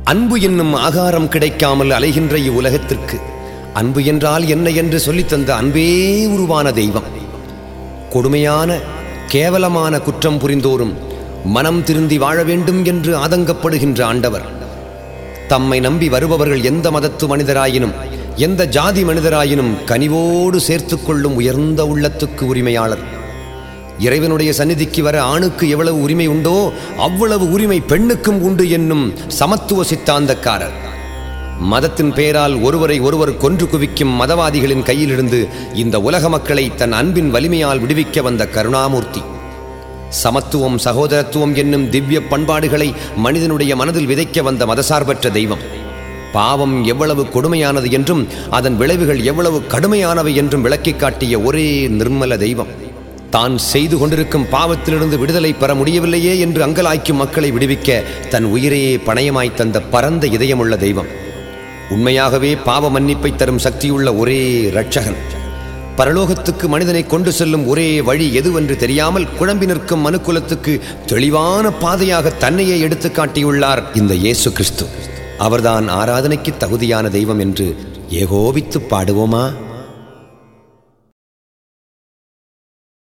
அன்பு என்னும் ஆகாரம் கிடைக்காமல் அலைகின்ற இவ்வுலகத்திற்கு அன்பு என்றால் என்ன என்று சொல்லித் தந்த அன்பே உருவான தெய்வம் கொடுமையான கேவலமான குற்றம் புரிந்தோரும் மனம் திருந்தி வாழ வேண்டும் என்று ஆதங்கப்படுகின்ற ஆண்டவர் தம்மை நம்பி வருபவர்கள் எந்த மதத்து மனிதராயினும் எந்த ஜாதி மனிதராயினும் கனிவோடு சேர்த்துக் கொள்ளும் உயர்ந்த உள்ளத்துக்கு உரிமையாளர் இறைவனுடைய சந்நிதிக்கு வர ஆணுக்கு எவ்வளவு உரிமை உண்டோ அவ்வளவு உரிமை பெண்ணுக்கும் உண்டு என்னும் சமத்துவ சித்தாந்தக்காரர் மதத்தின் பெயரால் ஒருவரை ஒருவர் கொன்று குவிக்கும் மதவாதிகளின் கையிலிருந்து இந்த உலக மக்களை தன் அன்பின் வலிமையால் விடுவிக்க வந்த கருணாமூர்த்தி சமத்துவம் சகோதரத்துவம் என்னும் திவ்ய பண்பாடுகளை மனிதனுடைய மனதில் விதைக்க வந்த மதசார்பற்ற தெய்வம் பாவம் எவ்வளவு கொடுமையானது என்றும் அதன் விளைவுகள் எவ்வளவு கடுமையானவை என்றும் விளக்கிக் காட்டிய ஒரே நிர்மல தெய்வம் தான் செய்து கொண்டிருக்கும் பாவத்திலிருந்து விடுதலை பெற முடியவில்லையே என்று அங்கலாய்க்கும் மக்களை விடுவிக்க தன் உயிரையே பணயமாய் தந்த பரந்த இதயமுள்ள தெய்வம் உண்மையாகவே பாவ மன்னிப்பை தரும் சக்தியுள்ள ஒரே இரட்சகன் பரலோகத்துக்கு மனிதனை கொண்டு செல்லும் ஒரே வழி எதுவென்று தெரியாமல் குழம்பி நிற்கும் மனுக்குலத்துக்கு தெளிவான பாதையாக தன்னையே எடுத்து காட்டியுள்ளார் இந்த இயேசு கிறிஸ்து அவர்தான் ஆராதனைக்கு தகுதியான தெய்வம் என்று ஏகோபித்து பாடுவோமா